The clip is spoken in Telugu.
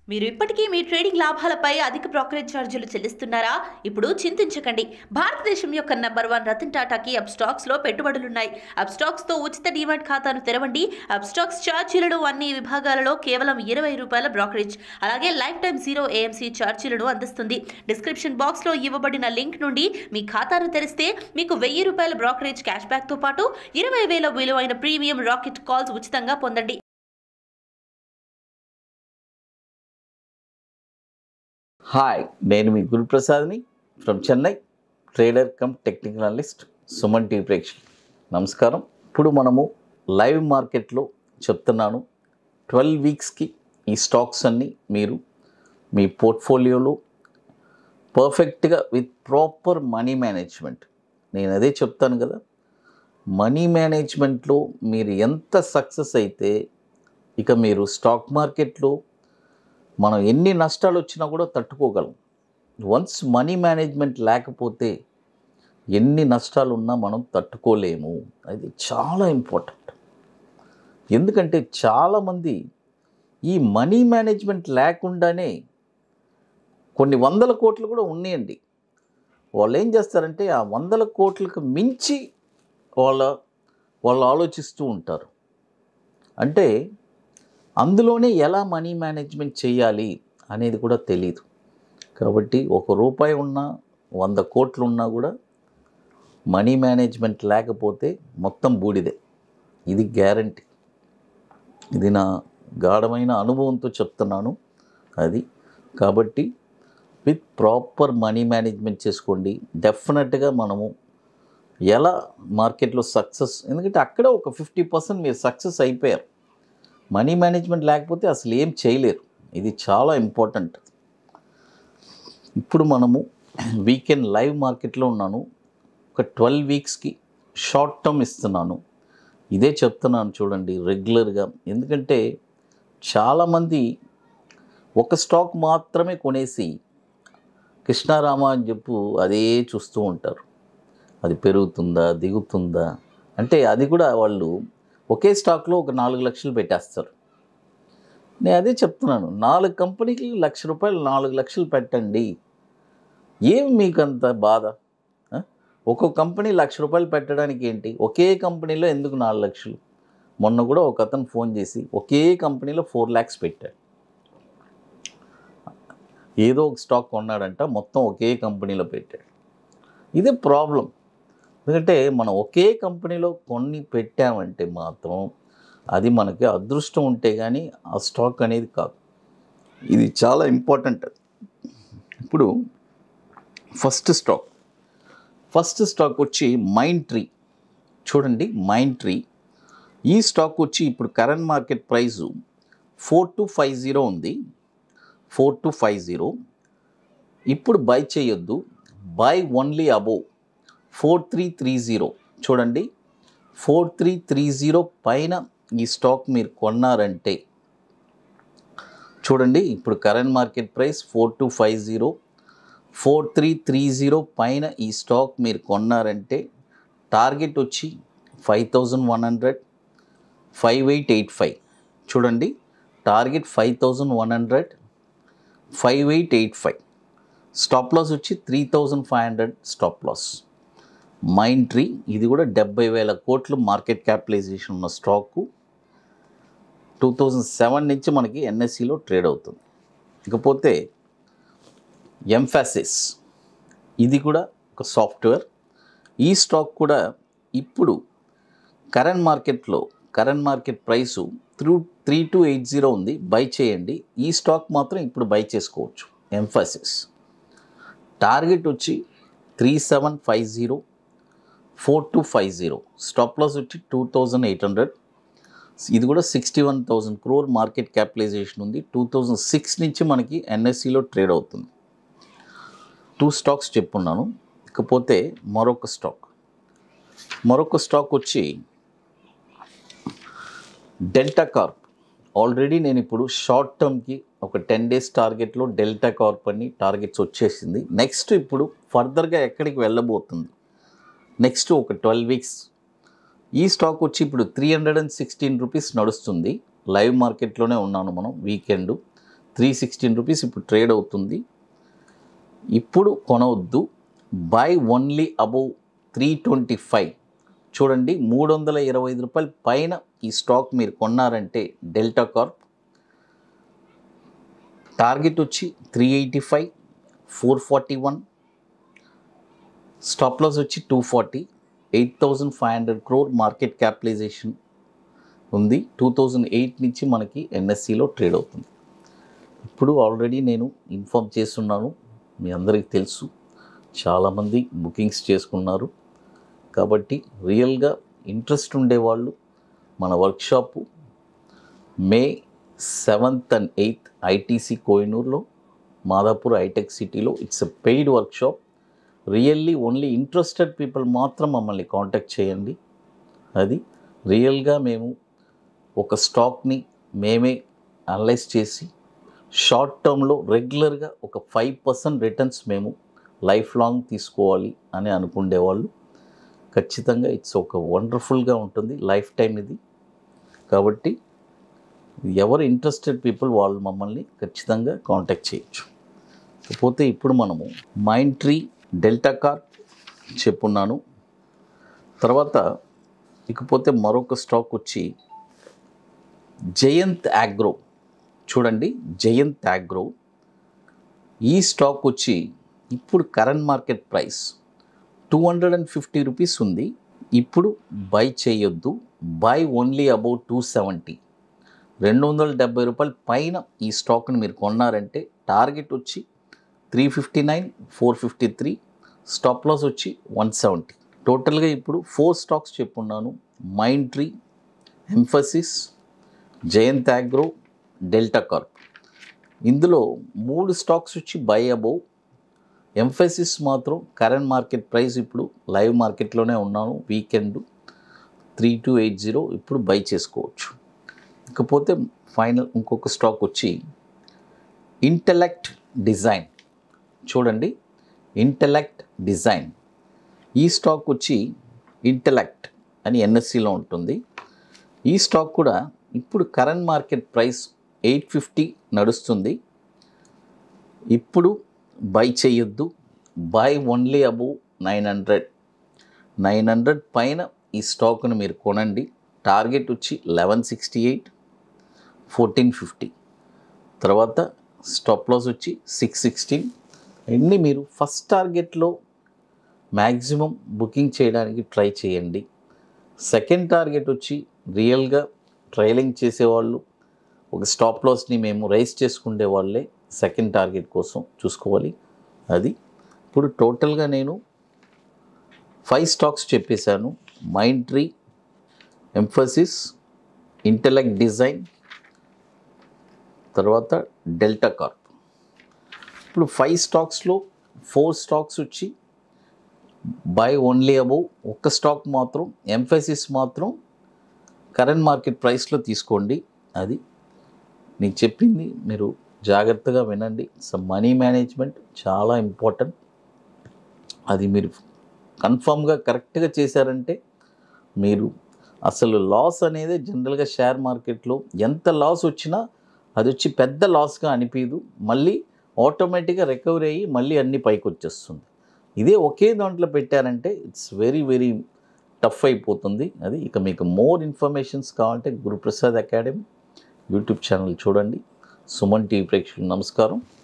మీరు ఇప్పటికీ మీ ట్రేడింగ్ లాభాలపై అధిక బ్రోకరేజ్ ఛార్జీలు చెల్లిస్తున్నారా ఇప్పుడు చింతించకండి భారతదేశం యొక్క నంబర్ వన్ రతన్ టాటాకి అప్ స్టాక్స్ లో పెట్టుబడులున్నాయి అప్ స్టాక్స్ తో ఉచిత డిమాట్ ఖాతాను తెరవండి అప్ స్టాక్స్ ఛార్జీలను అన్ని విభాగాలలో కేవలం ఇరవై రూపాయల బ్రోకరేజ్ అలాగే లైఫ్ టైం జీరో ఏఎంసీ ఛార్జీలను అందిస్తుంది డిస్క్రిప్షన్ బాక్స్ లో ఇవ్వబడిన లింక్ నుండి మీ ఖాతాను తెరిస్తే మీకు వెయ్యి రూపాయల బ్రోకరేజ్ క్యాష్ బ్యాక్ తో పాటు ఇరవై వేల విలువైన ప్రీమియం రాకెట్ కాల్స్ ఉచితంగా పొందండి హాయ్ నేను మీ గురుప్రసాద్ని from Chennai trader cum technical analyst Suman T ప్రేక్షకులు నమస్కారం ఇప్పుడు మనము లైవ్ మార్కెట్లో చెప్తున్నాను ట్వెల్వ్ వీక్స్కి ఈ స్టాక్స్ అన్నీ మీరు మీ పోర్ట్ఫోలియోలో పర్ఫెక్ట్గా విత్ ప్రాపర్ మనీ మేనేజ్మెంట్ నేను అదే చెప్తాను కదా మనీ మేనేజ్మెంట్లో మీరు ఎంత సక్సెస్ అయితే ఇక మీరు స్టాక్ మార్కెట్లో మనం ఎన్ని నష్టాలు వచ్చినా కూడా తట్టుకోగలం వన్స్ మనీ మేనేజ్మెంట్ లేకపోతే ఎన్ని నష్టాలు ఉన్నా మనం తట్టుకోలేము అది చాలా ఇంపార్టెంట్ ఎందుకంటే చాలామంది ఈ మనీ మేనేజ్మెంట్ లేకుండానే కొన్ని వందల కోట్లు కూడా ఉన్నాయండి వాళ్ళు ఏం చేస్తారంటే ఆ వందల కోట్లకు మించి వాళ్ళ వాళ్ళు ఆలోచిస్తూ ఉంటారు అంటే అందులోనే ఎలా మనీ మేనేజ్మెంట్ చేయాలి అనేది కూడా తెలియదు కాబట్టి ఒక రూపాయి ఉన్నా వంద కోట్లు ఉన్నా కూడా మనీ మేనేజ్మెంట్ లేకపోతే మొత్తం బూడిదే ఇది గ్యారంటీ ఇది నా గాఢమైన అనుభవంతో చెప్తున్నాను అది కాబట్టి విత్ ప్రాపర్ మనీ మేనేజ్మెంట్ చేసుకోండి డెఫినెట్గా మనము ఎలా మార్కెట్లో సక్సెస్ ఎందుకంటే అక్కడ ఒక ఫిఫ్టీ పర్సెంట్ మీరు సక్సెస్ అయిపోయారు మనీ మేనేజ్మెంట్ లేకపోతే అసలు ఏం చేయలేరు ఇది చాలా ఇంపార్టెంట్ ఇప్పుడు మనము వీకెండ్ లైవ్ మార్కెట్లో ఉన్నాను ఒక ట్వెల్వ్ వీక్స్కి షార్ట్ టర్మ్ ఇస్తున్నాను ఇదే చెప్తున్నాను చూడండి రెగ్యులర్గా ఎందుకంటే చాలామంది ఒక స్టాక్ మాత్రమే కొనేసి కృష్ణారామ అని చెప్పు అదే చూస్తూ ఉంటారు అది పెరుగుతుందా దిగుతుందా అంటే అది కూడా వాళ్ళు ఒకే స్టాక్లో ఒక నాలుగు లక్షలు పెట్టేస్తారు నేను అదే చెప్తున్నాను నాలుగు కంపెనీకి లక్ష రూపాయలు నాలుగు లక్షలు పెట్టండి ఏం మీకు అంత బాధ ఆ? ఒక్కొక్క కంపెనీ లక్ష రూపాయలు పెట్టడానికి ఏంటి ఒకే కంపెనీలో ఎందుకు నాలుగు లక్షలు మొన్న కూడా ఒక అతను ఫోన్ చేసి ఒకే కంపెనీలో ఫోర్ ల్యాక్స్ పెట్టాడు ఏదో ఒక స్టాక్ కొన్నాడంట మొత్తం ఒకే కంపెనీలో పెట్టాడు ఇదే ప్రాబ్లం ఎందుకంటే మనం ఒకే కంపెనీలో కొన్ని పెట్టామంటే మాత్రం అది మనకి అదృష్టం ఉంటే కానీ ఆ స్టాక్ అనేది కాదు ఇది చాలా ఇంపార్టెంట్ ఇప్పుడు ఫస్ట్ స్టాక్ ఫస్ట్ స్టాక్ వచ్చి మైండ్ ట్రీ చూడండి మైండ్ ట్రీ ఈ స్టాక్ వచ్చి ఇప్పుడు current market price four two five zero ఉంది ఫోర్ టు ఫైవ్ జీరో ఇప్పుడు బై చేయొద్దు buy only above four three three zero చూడండి ఫోర్ త్రీ త్రీ జీరో పైన ఈ స్టాక్ మీరు కొన్నారంటే చూడండి ఇప్పుడు current market price four two five zero four three three zero పైన ఈ స్టాక్ మీరు కొన్నారంటే టార్గెట్ వచ్చి five thousand one hundred five eight eight five చూడండి target five thousand one hundred five eight eight five stop loss వచ్చి three thousand five hundred stop loss Mindtree ఇది కూడా డెబ్బై వేల కోట్లు మార్కెట్ క్యాపిటలైజేషన్ ఉన్న స్టాకు టూ థౌజండ్ సెవెన్ నుంచి మనకి ఎన్ఎస్సిలో ట్రేడ్ అవుతుంది ఇకపోతే ఎంఫాసిస్ ఇది కూడా ఒక సాఫ్ట్వేర్ ఈ స్టాక్ కూడా ఇప్పుడు కరెంట్ మార్కెట్లో current market price through three two eight zero ఉంది బై చేయండి ఈ స్టాక్ మాత్రం ఇప్పుడు బై చేసుకోవచ్చు ఎంఫాసిస్ టార్గెట్ వచ్చి three seven five zero four two five zero stop loss వచ్చి టూ థౌజండ్ ఎయిట్ హండ్రెడ్ ఇది కూడా sixty one thousand crore market capitalization ఉంది టూ థౌజండ్ సిక్స్ నుంచి మనకి ఎన్ఎస్సిలో ట్రేడ్ అవుతుంది టూ స్టాక్స్ చెప్పున్నాను ఇకపోతే మరొక స్టాక్ మరొక స్టాక్ వచ్చి డెల్టా కార్ప్ ఆల్రెడీ నేను ఇప్పుడు షార్ట్ టర్మ్కి ఒక టెన్ డేస్ టార్గెట్లో డెల్టా కార్ప్ అని టార్గెట్స్ వచ్చేసింది నెక్స్ట్ ఇప్పుడు ఫర్దర్గా ఎక్కడికి వెళ్ళబోతుంది నెక్స్ట్ ఒక ట్వెల్వ్ వీక్స్ ఈ స్టాక్ వచ్చి ఇప్పుడు three hundred and sixteen rupees నడుస్తుంది లైవ్ మార్కెట్లోనే ఉన్నాను మనం వీకెండ్ త్రీ సిక్స్టీన్ రూపీస్ ఇప్పుడు ట్రేడ్ అవుతుంది ఇప్పుడు కొనవద్దు buy only above three twenty five చూడండి మూడు వందల ఇరవై ఐదు రూపాయల పైన ఈ స్టాక్ మీరు కొన్నారంటే డెల్టా కార్ప్ టార్గెట్ వచ్చి three eighty five four forty one stop loss వచ్చి two forty eight thousand five hundred crore market capitalization ఉంది టూ థౌజండ్ ఎయిట్ నుంచి మనకి ఎన్ఎస్సిలో ట్రేడ్ అవుతుంది ఇప్పుడు ఆల్రెడీ నేను ఇన్ఫామ్ చేస్తున్నాను మీ అందరికీ తెలుసు చాలామంది బుకింగ్స్ చేసుకున్నారు కాబట్టి రియల్గా ఇంట్రెస్ట్ ఉండేవాళ్ళు మన workshop May seventh and eighth ITC కోహినూర్లో మాదాపూర్ హైటెక్ సిటీలో it's a paid workshop really only interested people మాత్రం మమ్మల్ని కాంటాక్ట్ చేయండి అది రియల్గా మేము ఒక స్టాక్ని మేమే అనలైజ్ చేసి షార్ట్ టర్మ్లో రెగ్యులర్గా ఒక ఫైవ్ పర్సెంట్ రిటర్న్స్ మేము లైఫ్ లాంగ్ తీసుకోవాలి అని అనుకునేవాళ్ళు ఖచ్చితంగా ఇట్స్ ఒక వండర్ఫుల్గా ఉంటుంది లైఫ్ టైం ఇది కాబట్టి ఎవరు ఇంట్రెస్టెడ్ పీపుల్ వాళ్ళు మమ్మల్ని ఖచ్చితంగా కాంటాక్ట్ చేయొచ్చు కాకపోతే ఇప్పుడు మనము మైండ్ ట్రీ డెల్టా కార్ చెప్పున్నాను తర్వాత ఇకపోతే మరొక స్టాక్ వచ్చి జయంత్ యాగ్రో చూడండి జయంత్ యాగ్రో ఈ స్టాక్ వచ్చి ఇప్పుడు current market price two hundred and fifty rupees ఉంది ఇప్పుడు బై చేయొద్దు buy only about two seventy రెండు వందల డెబ్బై రూపాయల పైన ఈ స్టాక్ని మీరు కొన్నారంటే టార్గెట్ వచ్చి three fifty nine four fifty three stop loss వచ్చి వన్ సెవెంటీ టోటల్గా ఇప్పుడు ఫోర్ స్టాక్స్ చెప్పున్నాను Mindtree Mphasis Jayant Agro Delta Corp ఇందులో మూడు స్టాక్స్ వచ్చి బై అబోవ్ ఎంఫసిస్ మాత్రం కరెంట్ మార్కెట్ ప్రైస్ ఇప్పుడు లైవ్ మార్కెట్లోనే ఉన్నాను weekend three two eight zero ఇప్పుడు బై చేసుకోవచ్చు ఇకపోతే ఫైనల్ ఇంకొక స్టాక్ వచ్చి ఇంటలెక్ట్ డిజైన్ చూడండి ఇంటలెక్ట్ డిజైన్ ఈ స్టాక్ వచ్చి ఇంటలెక్ట్ అని ఎన్ఎస్సిలో ఉంటుంది ఈ స్టాక్ కూడా ఇప్పుడు current market price eight fifty నడుస్తుంది ఇప్పుడు బై చేయొద్దు buy only above nine hundred nine hundred పైన ఈ స్టాక్ను మీరు కొనండి టార్గెట్ వచ్చి eleven sixty eight fourteen fifty తర్వాత స్టాప్ లాస్ వచ్చి సిక్స్ సిక్స్టీన్ అన్నీ మీరు ఫస్ట్ టార్గెట్లో మ్యాక్సిమం బుకింగ్ చేయడానికి ట్రై చేయండి సెకండ్ టార్గెట్ వచ్చి రియల్గా ట్రైలింగ్ చేసేవాళ్ళు ఒక స్టాప్ లాస్ని మేము రైస్ చేసుకునే వాళ్ళే సెకండ్ టార్గెట్ కోసం చూసుకోవాలి అది ఇప్పుడు టోటల్గా నేను ఫైవ్ స్టాక్స్ చెప్పేశాను Mindtree Mphasis Intellect Design తర్వాత డెల్టా కార్ప్ ఇప్పుడు ఫైవ్ స్టాక్స్లో ఫోర్ స్టాక్స్ వచ్చి బై ఓన్లీ అబౌవ్ ఒక్క స్టాక్ మాత్రం ఎంఫసిస్ మాత్రం కరెంట్ మార్కెట్ ప్రైస్లో తీసుకోండి అది నేను చెప్పింది మీరు జాగ్రత్తగా వినండి సో మనీ మేనేజ్మెంట్ చాలా ఇంపార్టెంట్ అది మీరు కన్ఫామ్గా కరెక్ట్గా చేశారంటే మీరు అసలు లాస్ అనేది జనరల్గా షేర్ మార్కెట్లో ఎంత లాస్ వచ్చినా అది వచ్చి పెద్ద లాస్గా అనిపించదు మళ్ళీ ఆటోమేటిక్గా రికవరీ అయ్యి మళ్ళీ అన్ని పైకి వచ్చేస్తుంది ఇదే ఒకే దాంట్లో పెట్టారంటే ఇట్స్ వెరీ వెరీ టఫ్ అయిపోతుంది అది ఇక మీకు మోర్ ఇన్ఫర్మేషన్స్ కావాలంటే గురుప్రసాద్ అకాడమీ యూట్యూబ్ ఛానల్ చూడండి సుమన్ టీవీ ప్రేక్షకులు నమస్కారం